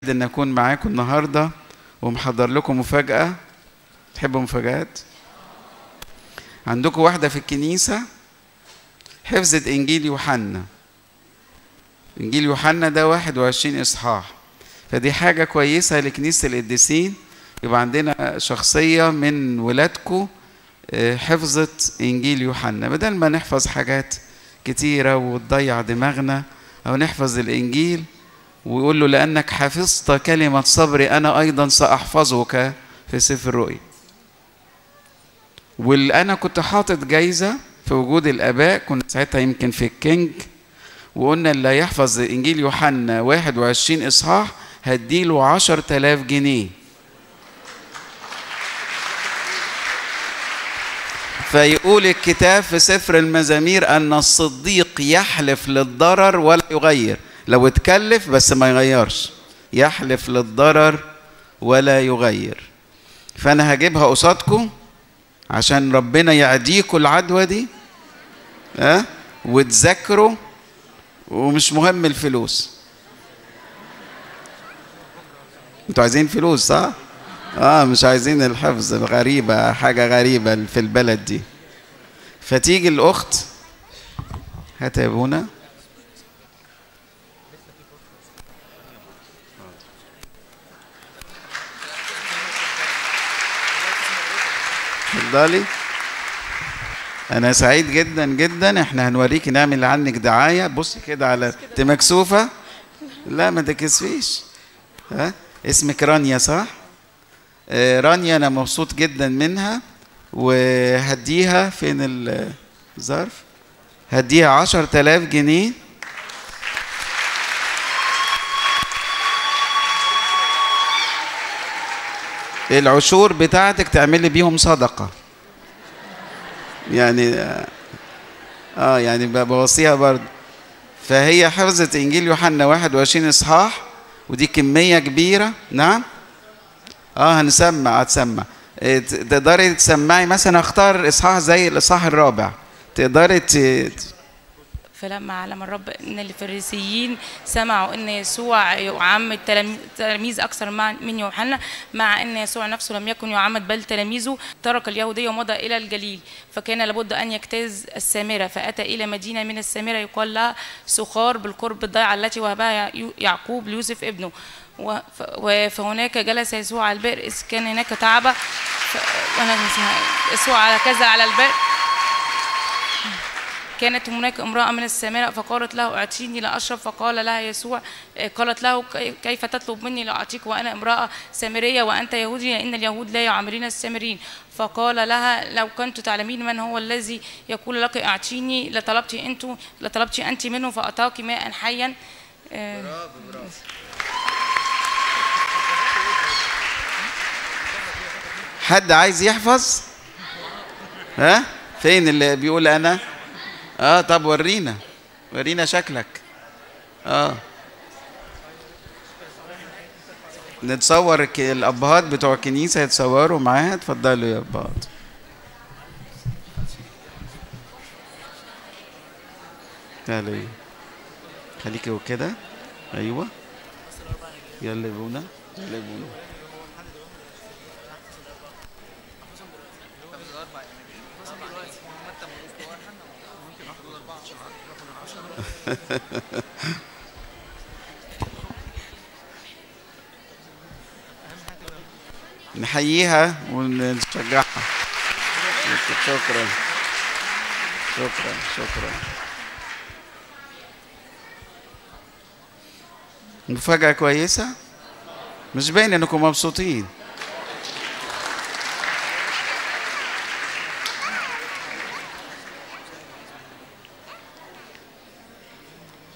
ان اكون معاكم النهارده ومحضر لكم مفاجاه تحبوا مفاجآت عندكم واحده في الكنيسه حفظت انجيل يوحنا انجيل يوحنا ده 21 اصحاح فدي حاجه كويسه لكنيسه القديسين يبقى عندنا شخصيه من ولادكم حفظت انجيل يوحنا بدل ما نحفظ حاجات كتيره وتضيع دماغنا او نحفظ الانجيل ويقول له لانك حفظت كلمه صبري انا ايضا ساحفظك في سفر الرؤيا واللي انا كنت حاطط جايزه في وجود الاباء كنا ساعتها يمكن في الكينج وقلنا اللي يحفظ انجيل يوحنا 21 اصحاح هديله 10000 جنيه فيقول الكتاب في سفر المزامير ان الصديق يحلف للضرر ولا يغير لو اتكلف بس ما يغيرش يحلف للضرر ولا يغير فانا هجيبها قصادكم عشان ربنا يعديكم العدوى دي ها أه؟ وتذاكروا ومش مهم الفلوس انتوا عايزين فلوس صح اه مش عايزين الحفظ غريبة حاجة غريبة في البلد دي فتيجي الأخت هات يا ابونا اتفضلي انا سعيد جدا جدا احنا هنوريكي نعمل عنك دعايه بصي كده على انت مكسوفه لا ما تكسفيش ها اسمك رانيا صح آه رانيا انا مبسوط جدا منها وهديها فين الظرف هديها عشر تلاف جنيه العشور بتاعتك تعملي بيهم صدقه يعني اه يعني بوصيها برضه فهي حفظت انجيل يوحنا 21 اصحاح ودي كميه كبيره نعم اه هنسمع هتسمع تقدري تسمعي مثلا اختار اصحاح زي الاصحاح الرابع تقدري ت... فلما علم الرب ان الفريسيين سمعوا ان يسوع يعمد تلاميذ اكثر من يوحنا مع ان يسوع نفسه لم يكن يعمد بل تلاميذه ترك اليهوديه ومضى الى الجليل فكان لابد ان يجتاز السامره فاتى الى مدينه من السامره يقال لها سخار بالقرب الضيعه التي وهبها يعقوب ليوسف ابنه فهناك جلس يسوع على البئر اذ كان هناك تعبه يسوع على كذا على البئر كانت هناك امرأة من السامرة فقالت له أعطيني لأشرب فقال لها يسوع قالت له كيف تطلب مني لأعطيك وأنا امرأة سامرية وأنت يهودي لأن اليهود لا يعاملون السامريين فقال لها لو كنت تعلمين من هو الذي يقول لك أعطيني لطلبت أنت لطلبت أنت منه فأعطاك ماء حيا برافو برافو حد عايز يحفظ ها فين اللي بيقول انا اه طب ورينا ورينا شكلك اه نتصور الابهات بتوع الكنيسه يتصوروا معاها اتفضلوا يا ابهات تعالي خليكي كده ايوه يلا يا بونا يلا يا بونا نحييها ونشجعها شكرا شكرا شكرا مفاجأة كويسة مش باين انكم مبسوطين